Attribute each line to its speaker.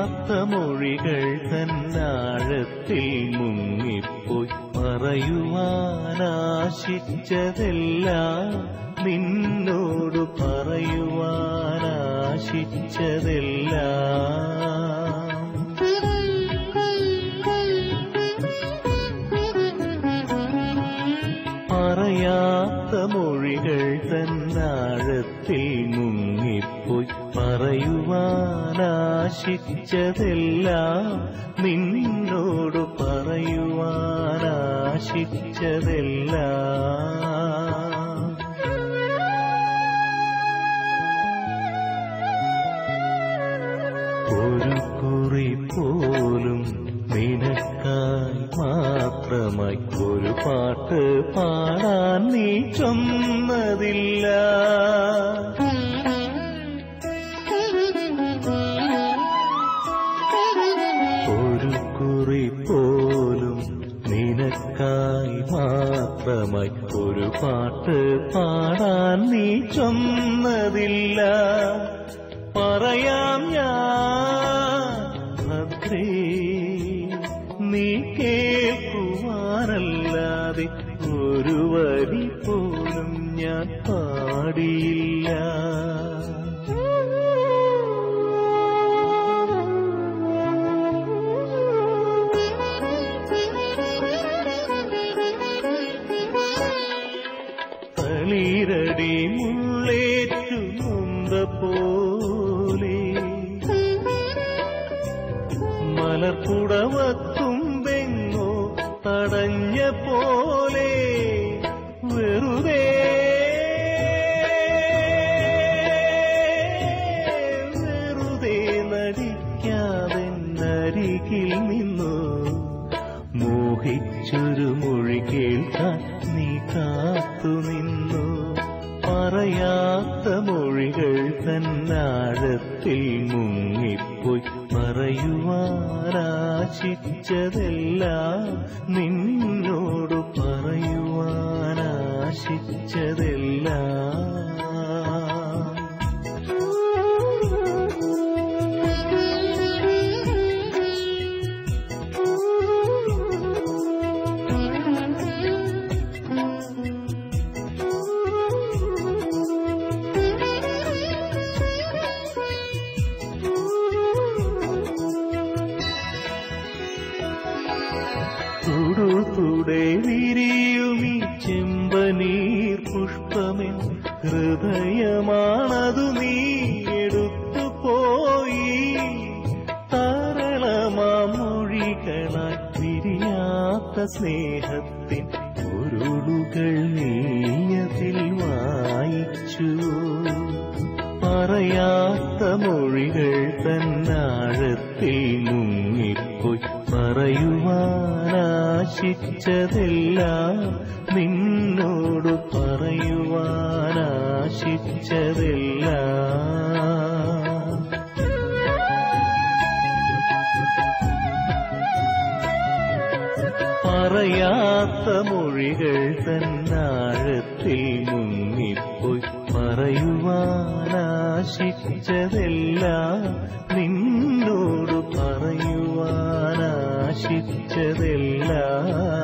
Speaker 1: പറയാത്ത മൊഴികൾ തന്നാഴത്തിൽ മുങ്ങിപ്പോയി പറയുവാനാശിച്ചതെല്ലാം നിന്നോട് പറയുവാനാശിച്ചതെല്ലാം പറയാത്ത മൊഴികൾ തന്നാഴത്തിൽ മുങ്ങിപ്പോയി പറയുവാനാശിച്ചതെല്ലാം നിന്നോട് പറയുവാനാശിച്ചതെല്ലാം ഒരു കുറി പോലും നിനക്കായി മാത്രമായി ഒരു പാട്ട് പാടാൻ നീ ചൊന്നതില്ല ഒരു കുറി പോലും നിനക്കായി മാത്രമായി ഒരു പാട്ട് പാടാൻ നീ ചൊന്നതില്ല പറയാം ഞാൻ ഭദ്രേ നീ കേൾക്കുവാനല്ലാതെ ഒരു വരി പോലും ഞാൻ പാടിയില്ല തളിരടി മുള്ളേറ്റു നൊന്ത പോലെ മലർപ്പുടവത്തുമ്പെങ്ങോ തടഞ്ഞ പോലെ വെറുതെ വെറുതെ നടിക്കാതെ നരികിൽ നിന്നു മോഹിച്ചൊരു മൊഴി കേൾക്കാൻ നീ കാത്തുനിന്നു പറയാത്ത മൊഴികൾ തന്നാഴത്തിൽ മുങ്ങിപ്പോയി പറയുവാനാശിച്ചതെല്ലാം നിന്നോട് പറയുവാനാശിച്ചതെല്ലാം തുടുതുടെ വിരിയുമി ചെമ്പനീർ പുഷ്പമെൻ ഹൃദയമാണതു നീ എടുത്തു പോയി താരളമാമൊഴികളായി പിരിയാത്ത സ്നേഹത്തിൻ പൊരുളുകൾ നീയതിൽ വായിച്ചു പറയാത്ത മൊഴികൾ തന്നാഴത്തിൽ മുങ്ങിപ്പോയി പറയുവാനാശിച്ചതെല്ലാം നിന്നോട് പറയുവാനാശിച്ചതെല്ലാം പറയാത്ത മൊഴികൾ തന്നാഴത്തിൽ മുങ്ങിപ്പോയി പറയുവാനാശിച്ചതെല്ലാം നിന്നോട് പറയുവാനാശിച്ചതെല്ലാം